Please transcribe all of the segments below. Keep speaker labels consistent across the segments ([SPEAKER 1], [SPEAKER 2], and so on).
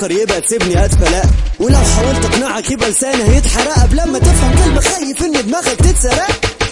[SPEAKER 1] تفكر يبقى تسيبني اتفلق ولو حاولت اقنعك يبقى لساني هيتحرق قبل ما تفهم كلمة خايف ان دماغك تتسرق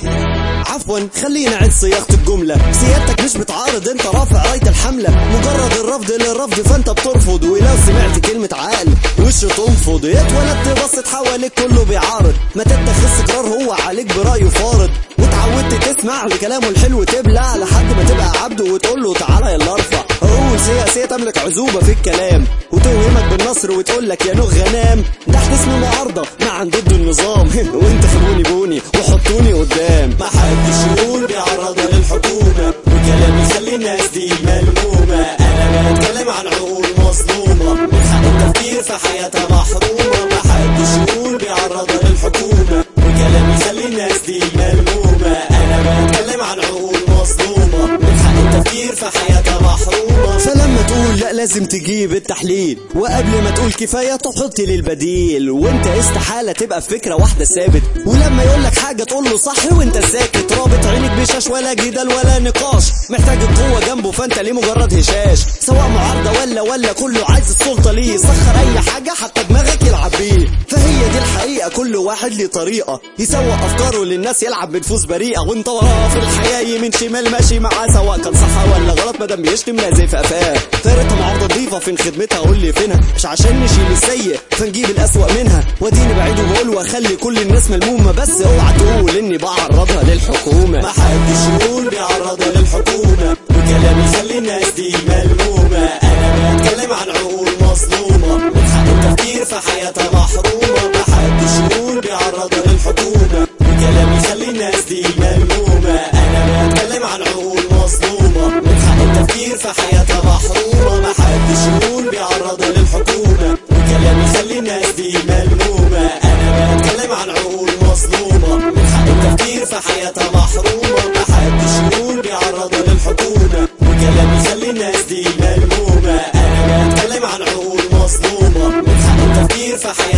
[SPEAKER 1] عفوا خلينا عد صياغة الجملة سيادتك مش بتعارض انت رافع راية الحملة مجرد الرفض للرفض فانت بترفض ولو سمعت كلمة عقل وش تنفض اتولدت بصت حواليك كله بيعارض ما تتخذ قرار هو عليك برأيه فارض واتعودت تسمع لكلامه الحلو تبلع لحد ما تبقى عبده وتقول له تعالى يلا ارفع عقول سياسية تملك عزوبة في الكلام وتوهمك بالنصر وتقول لك يا نوغ غنام تحت اسم معارضة مع ضد النظام وانت خلوني بوني وحطوني قدام
[SPEAKER 2] ما حدش يقول بيعرض للحكومة وكلام يخلي الناس دي ملمومة أنا بتكلم عن عقول مظلومة من حق التفكير في حياتها محرومة ما حدش يقول بيعرض للحكومة وكلام يخلي الناس دي ملمومة أنا بتكلم عن عقول مظلومة من حق التفكير في حياتها محرومة
[SPEAKER 1] فلما تقول لا لازم تجيب التحليل وقبل ما تقول كفاية تحط لي البديل وانت استحالة تبقى في فكرة واحدة ثابت ولما يقول لك حاجة تقول له صح وانت ساكت رابط عينك بشاش ولا جدال ولا نقاش محتاج القوة جنبه فانت ليه مجرد هشاش سواء معارضة ولا ولا كله عايز السلطة ليه يسخر اي حاجة حتى دماغك يلعب بيه فهي دي الحقيقة كل واحد ليه طريقة يسوق افكاره للناس يلعب بنفوس بريئة وانت وراه في الحياة يمين شمال ماشي معاه سواء كان صح ولا غلط مادام بيشتم لازم في قفاه فارقة معارضة نضيفة فين خدمتها قول لي فينها مش عشان نشيل السيء فنجيب الأسوأ منها واديني بعيد وبقول واخلي كل الناس ملمومة بس اوعى تقول اني بعرضها للحكومة
[SPEAKER 2] ما حدش يقول بيعرض للحكومة وكلام يخلي الناس دي ملمومة أنا بتكلم عن عقول مظلومة من حق التفكير في حياتها محرومة ما حدش يقول بيعرض للحكومة وكلام يخلي الناس دي ملمومة أنا بتكلم عن عقول مظلومة من حق التفكير في حياتها محرومة ما حدش يقول بيعرض للحكومة وكلام يخلي الناس دي ملمومة أنا بتكلم عن عقول مظلومة من حق التفكير في حياتها محرومة ما حدش يقول بيعرض للحكومة وكلام يخلي الناس دي ملمومة أنا بتكلم عن عقول مظلومة من حق التفكير في حياتها